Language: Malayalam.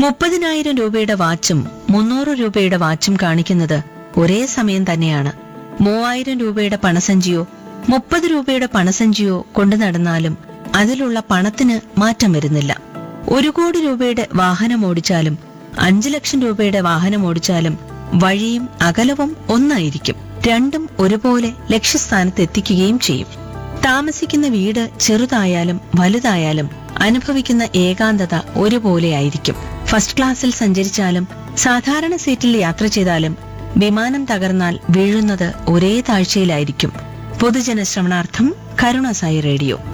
മുപ്പതിനായിരം രൂപയുടെ വാച്ചും മുന്നൂറ് രൂപയുടെ വാച്ചും കാണിക്കുന്നത് ഒരേ സമയം തന്നെയാണ് മൂവായിരം രൂപയുടെ പണസഞ്ചിയോ മുപ്പത് രൂപയുടെ പണസഞ്ചിയോ കൊണ്ടു നടന്നാലും അതിലുള്ള പണത്തിന് മാറ്റം വരുന്നില്ല ഒരു കോടി രൂപയുടെ വാഹനം ഓടിച്ചാലും അഞ്ചു ലക്ഷം രൂപയുടെ വാഹനം ഓടിച്ചാലും വഴിയും അകലവും ഒന്നായിരിക്കും രണ്ടും ഒരുപോലെ ലക്ഷ്യസ്ഥാനത്ത് എത്തിക്കുകയും ചെയ്യും താമസിക്കുന്ന വീട് ചെറുതായാലും വലുതായാലും അനുഭവിക്കുന്ന ഏകാന്തത ഒരുപോലെയായിരിക്കും ഫസ്റ്റ് ക്ലാസ്സിൽ സഞ്ചരിച്ചാലും സാധാരണ സീറ്റിൽ യാത്ര ചെയ്താലും വിമാനം തകർന്നാൽ വീഴുന്നത് ഒരേ താഴ്ചയിലായിരിക്കും പൊതുജന ശ്രവണാർത്ഥം കരുണ സായി റേഡിയോ